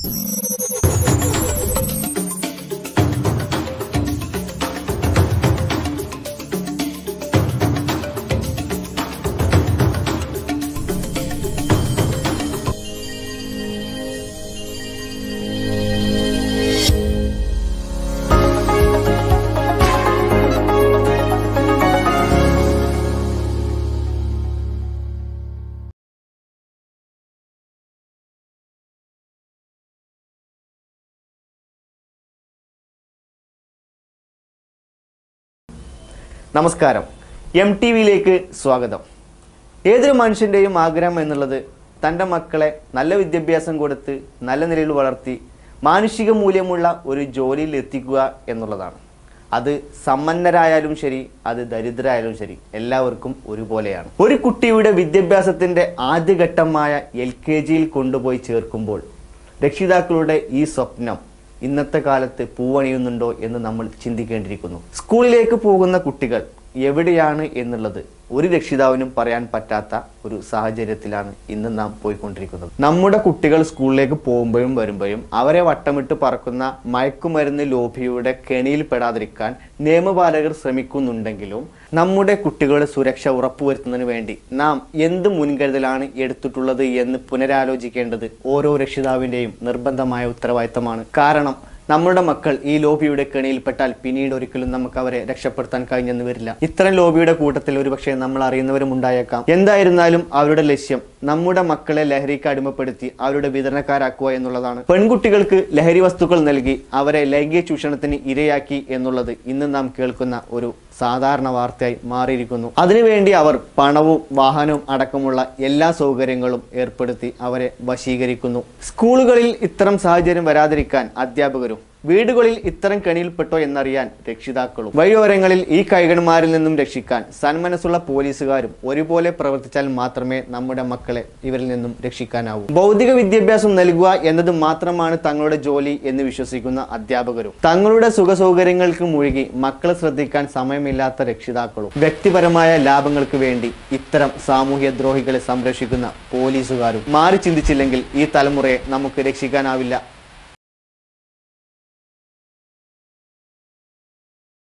നമസ്കാരം M T വിയിലേക്ക് സ്വാഗതം ഏതൊരു മനുഷ്യൻ്റെയും ആഗ്രഹം എന്നുള്ളത് തൻ്റെ മക്കളെ നല്ല വിദ്യാഭ്യാസം കൊടുത്ത് നല്ല നിലയിൽ വളർത്തി മാനുഷിക മൂല്യമുള്ള ഒരു ജോലിയിൽ എത്തിക്കുക എന്നുള്ളതാണ് അത് സമ്പന്നരായാലും ശരി അത് ദരിദ്രരായാലും ശരി എല്ലാവർക്കും ഒരുപോലെയാണ് ഒരു കുട്ടിയുടെ വിദ്യാഭ്യാസത്തിൻ്റെ ആദ്യഘട്ടമായ എൽ കെ ജിയിൽ കൊണ്ടുപോയി ചേർക്കുമ്പോൾ രക്ഷിതാക്കളുടെ ഈ സ്വപ്നം ഇന്നത്തെ കാലത്ത് പൂവണിയുന്നുണ്ടോ എന്ന് നമ്മൾ ചിന്തിക്കേണ്ടിയിരിക്കുന്നു സ്കൂളിലേക്ക് പോകുന്ന കുട്ടികൾ എവിടെയാണ് എന്നുള്ളത് ഒരു രക്ഷിതാവിനും പറയാൻ പറ്റാത്ത ഒരു സാഹചര്യത്തിലാണ് ഇന്ന് നാം പോയിക്കൊണ്ടിരിക്കുന്നത് നമ്മുടെ കുട്ടികൾ സ്കൂളിലേക്ക് പോകുമ്പോഴും വരുമ്പോഴും അവരെ വട്ടമിട്ട് പറക്കുന്ന മയക്കുമരുന്ന് ലോബിയുടെ കെണിയിൽ പെടാതിരിക്കാൻ നിയമപാലകർ ശ്രമിക്കുന്നുണ്ടെങ്കിലും നമ്മുടെ കുട്ടികളുടെ സുരക്ഷ ഉറപ്പുവരുത്തുന്നതിന് വേണ്ടി നാം എന്ത് മുൻകരുതലാണ് എടുത്തിട്ടുള്ളത് എന്ന് പുനരാലോചിക്കേണ്ടത് ഓരോ രക്ഷിതാവിൻ്റെയും നിർബന്ധമായ ഉത്തരവാദിത്തമാണ് കാരണം നമ്മുടെ മക്കൾ ഈ ലോബിയുടെ കെണിയിൽപ്പെട്ടാൽ പിന്നീട് ഒരിക്കലും നമുക്ക് അവരെ രക്ഷപ്പെടുത്താൻ കഴിഞ്ഞെന്ന് വരില്ല ഇത്തരം ലോബിയുടെ കൂട്ടത്തിൽ ഒരുപക്ഷെ നമ്മൾ അറിയുന്നവരും ഉണ്ടായേക്കാം എന്തായിരുന്നാലും അവരുടെ ലക്ഷ്യം നമ്മുടെ മക്കളെ ലഹരിക്ക് അടിമപ്പെടുത്തി അവരുടെ വിതരണക്കാരാക്കുക എന്നുള്ളതാണ് പെൺകുട്ടികൾക്ക് ലഹരി വസ്തുക്കൾ നൽകി അവരെ ലൈംഗിക ചൂഷണത്തിന് ഇരയാക്കി എന്നുള്ളത് ഇന്ന് നാം കേൾക്കുന്ന ഒരു സാധാരണ വാർത്തയായി മാറിയിരിക്കുന്നു അതിനുവേണ്ടി അവർ പണവും വാഹനവും അടക്കമുള്ള എല്ലാ സൗകര്യങ്ങളും ഏർപ്പെടുത്തി അവരെ വശീകരിക്കുന്നു സ്കൂളുകളിൽ ഇത്തരം സാഹചര്യം വരാതിരിക്കാൻ അധ്യാപകരും വീടുകളിൽ ഇത്തരം കെണിയിൽപ്പെട്ടോ എന്നറിയാൻ രക്ഷിതാക്കളും വഴിയോരങ്ങളിൽ ഈ കൈകന്മാരിൽ നിന്നും രക്ഷിക്കാൻ സന്മനസ്സുള്ള പോലീസുകാരും ഒരുപോലെ പ്രവർത്തിച്ചാൽ മാത്രമേ നമ്മുടെ മക്കളെ ഇവരിൽ നിന്നും രക്ഷിക്കാനാവൂ ഭൗതിക വിദ്യാഭ്യാസം നൽകുക എന്നത് മാത്രമാണ് തങ്ങളുടെ ജോലി എന്ന് വിശ്വസിക്കുന്ന അധ്യാപകരും തങ്ങളുടെ സുഖസൗകര്യങ്ങൾക്ക് മുഴുകി മക്കളെ ശ്രദ്ധിക്കാൻ സമയമില്ലാത്ത രക്ഷിതാക്കളും വ്യക്തിപരമായ ലാഭങ്ങൾക്ക് വേണ്ടി ഇത്തരം സാമൂഹ്യ ദ്രോഹികളെ സംരക്ഷിക്കുന്ന പോലീസുകാരും മാറി ചിന്തിച്ചില്ലെങ്കിൽ ഈ തലമുറയെ നമുക്ക് രക്ഷിക്കാനാവില്ല